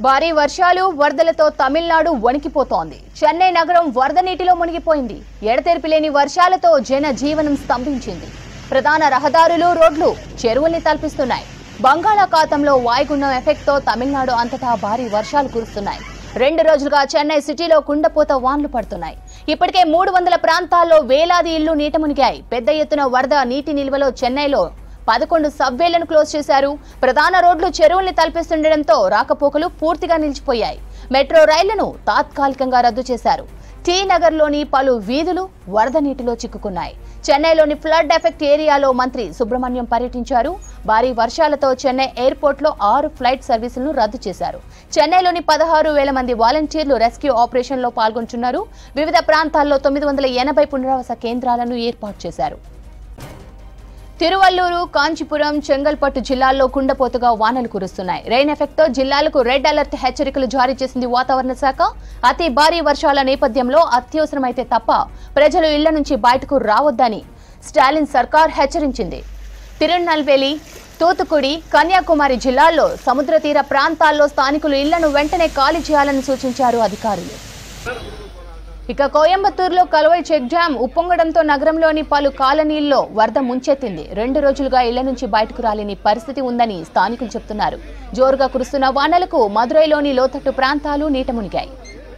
భారీ వర్షాలు వరదలతో తమిళనాడు వణికిపోతోంది చెన్నై నగరం వరద నీటిలో మునిగిపోయింది ఎడతెరిపి లేని వర్షాలతో జన జీవనం స్తంభించింది ప్రధాన రహదారులు రోడ్లు చెరువుల్ని తలపిస్తున్నాయి బంగాళాఖాతంలో వాయుగుండం ఎఫెక్ట్తో తమిళనాడు అంతటా భారీ వర్షాలు కురుస్తున్నాయి రెండు రోజులుగా చెన్నై సిటీలో కుండపోత వాన్లు పడుతున్నాయి ఇప్పటికే మూడు వందల ప్రాంతాల్లో వేలాది ఇళ్లు నీట మునిగాయి పెద్ద ఎత్తున వరద నీటి నిల్వలో చెన్నైలో పదకొండు సబ్వేలను క్లోజ్ చేశారు ప్రధాన రోడ్లు చెరువుల్ని తలపిస్తుండటంతో రాకపోకలు పూర్తిగా నిలిచిపోయాయి మెట్రో రైళ్లను తాత్కాలికంగా రద్దు చేశారు టీ నగర్లోని పలు వీధులు వరద నీటిలో చిక్కుకున్నాయి చెన్నైలోని ఫ్లడ్ ఎఫెక్ట్ ఏరియాలో మంత్రి సుబ్రహ్మణ్యం పర్యటించారు భారీ వర్షాలతో చెన్నై ఎయిర్పోర్ట్లో ఆరు ఫ్లైట్ సర్వీసులను రద్దు చేశారు చెన్నైలోని పదహారు వేల మంది వాలంటీర్లు రెస్క్యూ ఆపరేషన్లో పాల్గొంటున్నారు వివిధ ప్రాంతాల్లో తొమ్మిది వందల ఎనభై పునరావాస కేంద్రాలను ఏర్పాటు చేశారు తిరువల్లూరు కాంచీపురం చెంగల్పట్టు జిల్లాల్లో కుండపోతగా వానలు కురుస్తున్నాయి రెయిన్ ఎఫెక్ట్ తో జిల్లాలకు రెడ్ అలర్ట్ హెచ్చరికలు జారీ చేసింది వాతావరణ శాఖ అతి భారీ వర్షాల నేపథ్యంలో అత్యవసరమైతే తప్ప ప్రజలు ఇళ్ల నుంచి బయటకు రావద్దని స్టాలిన్ సర్కార్ హెచ్చరించింది తిరునల్వేలి తూతుకుడి కన్యాకుమారి జిల్లాల్లో సముద్ర తీర ప్రాంతాల్లో స్థానికులు ఇళ్లను వెంటనే ఖాళీ చేయాలని సూచించారు అధికారులు ఇక కోయంబత్తూరులో కలవై చెక్ డ్యాం ఉప్పొంగడంతో నగరంలోని పలు కాలనీల్లో వరద ముంచెత్తింది రెండు రోజులుగా ఇళ్ల నుంచి బయటకు రాలేని పరిస్థితి ఉందని స్థానికులు చెబుతున్నారు జోరుగా కురుస్తున్న వానలకు మదురైలోని లోతట్టు ప్రాంతాలు నీట మునిగాయి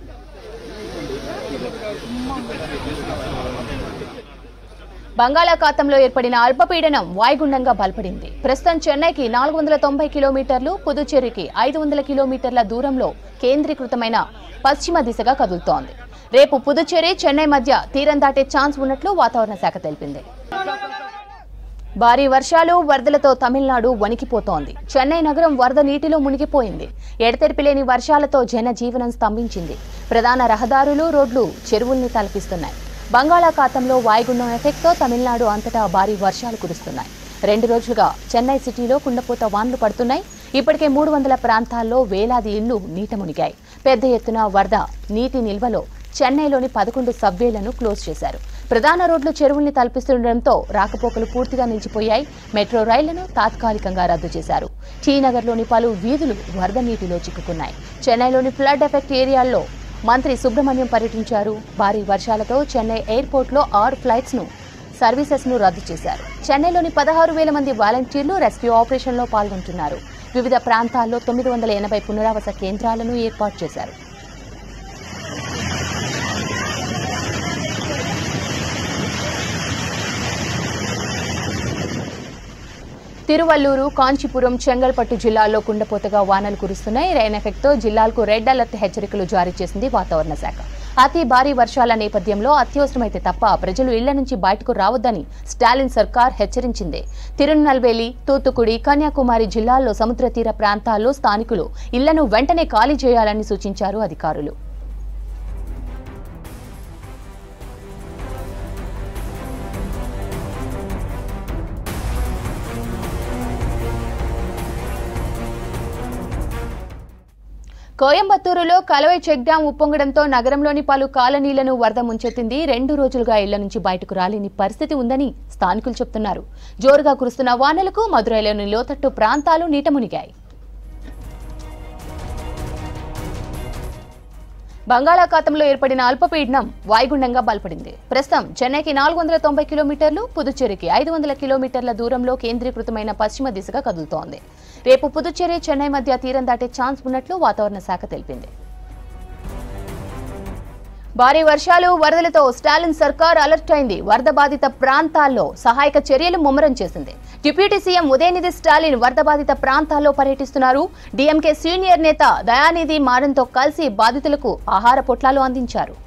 బంగాళాఖాతంలో ఏర్పడిన అల్పపీడనం వాయుగుండంగా బలపడింది ప్రస్తుతం చెన్నైకి నాలుగు వందల తొంభై కిలోమీటర్లు పుదుచ్చేరికి ఐదు వందల కిలోమీటర్ల దూరంలో కేంద్రీకృతమైన పశ్చిమ దిశగా కదులుతోంది రేపు పుదుచ్చేరి చెన్నై మధ్య తీరం దాటే ఛాన్స్ ఉన్నట్లు వాతావరణ శాఖ తెలిపింది భారీ వర్షాలు వరదలతో తమిళనాడు వణికిపోతోంది చెన్నై నగరం వరద నీటిలో మునిగిపోయింది ఎడతెరిపి లేని వర్షాలతో జన జీవనం స్తంభించింది ప్రధాన రహదారులు రోడ్లు చెరువుల్ని తలపిస్తున్నాయి బంగాళాఖాతంలో వాయుగుండం ఎఫెక్ట్తో తమిళనాడు అంతటా భారీ వర్షాలు కురుస్తున్నాయి రెండు రోజులుగా చెన్నై సిటీలో కుండపోత వాన్లు పడుతున్నాయి ఇప్పటికే మూడు వందల ప్రాంతాల్లో వేలాది ఇళ్లు నీట మునిగాయి పెద్ద ఎత్తున వరద నీటి నిల్వలో చెన్నైలోని పదకొండు సబ్వేలను క్లోజ్ చేశారు ప్రధాన రోడ్లు చెరువుల్ని తలపిస్తుండటంతో రాకపోకలు పూర్తిగా నిలిచిపోయాయి మెట్రో రైళ్లను తాత్కాలికంగా రద్దు చేశారు టీ నగర్లోని పలు వీధులు వరద నీటిలో చిక్కుకున్నాయి చెన్నైలోని ఫ్లడ్ ఎఫెక్ట్ ఏరియాల్లో మంత్రి సుబ్రహ్మణ్యం పర్యటించారు భారీ వర్షాలతో చెన్నై ఎయిర్పోర్ట్లో ఆరు ఫ్లైట్స్ ను సర్వీసెస్ ను రద్దు చేశారు చెన్నైలోని పదహారు వేల మంది వాలంటీర్లు రెస్క్యూ ఆపరేషన్లో పాల్గొంటున్నారు వివిధ ప్రాంతాల్లో తొమ్మిది వందల ఎనభై పునరావాస కేంద్రాలను ఏర్పాటు చేశారు తిరువల్లూరు కాంచీపురం చెంగల్పట్టు జిల్లాల్లో కుండపోతగా వానలు కురుస్తున్నాయి రైన్ ఎఫెక్ట్తో జిల్లాలకు రెడ్ అలర్ట్ హెచ్చరికలు జారీ చేసింది వాతావరణ శాఖ అతి భారీ వర్షాల నేపథ్యంలో అత్యవసరమైతే తప్ప ప్రజలు ఇళ్ల నుంచి బయటకు రావద్దని స్టాలిన్ సర్కార్ హెచ్చరించింది తిరునల్వేలి తూత్తుకుడి కన్యాకుమారి జిల్లాల్లో సముద్ర తీర ప్రాంతాల్లో స్థానికులు ఇళ్లను వెంటనే ఖాళీ చేయాలని సూచించారు అధికారులు కోయంబత్తూరులో కలవై చెక్ డ్యాం ఉప్పొంగడంతో నగరంలోని పలు కాలనీలను వరద ముంచెత్తింది రెండు రోజులుగా ఇళ్ల నుంచి బయటకు రాలేని పరిస్థితి ఉందని స్థానికులు చెబుతున్నారు జోరుగా కురుస్తున్న వానలకు మదురైలోని లోతట్టు ప్రాంతాలు నీట మునిగాయి బంగాళాఖాతంలో ఏర్పడిన అల్పపీడనం వాయుగుండంగా బలపడింది ప్రస్తుతం చెన్నైకి నాలుగు వందల తొంభై కిలోమీటర్లు పుదుచ్చేరికి ఐదు వందల కిలోమీటర్ల దూరంలో కేంద్రీకృతమైన పశ్చిమ దిశగా కదులుతోంది రేపు పుదుచ్చేరి చెన్నై మధ్య తీరం దాటే ఛాన్స్ ఉన్నట్లు వాతావరణ శాఖ తెలిపింది భారీ వర్షాలు వరదలతో స్టాలిన్ సర్కార్ అలర్ట్ అయింది వరద బాధిత ప్రాంతాల్లో సహాయక చర్యలు ముమ్మరం చేసింది డిప్యూటీ సీఎం ఉదయనిధి స్టాలిన్ వరద బాధిత ప్రాంతాల్లో పర్యటిస్తున్నారు డీఎంకే సీనియర్ నేత దయానిధి మారన్తో కలిసి బాధితులకు ఆహార పొట్లాలు అందించారు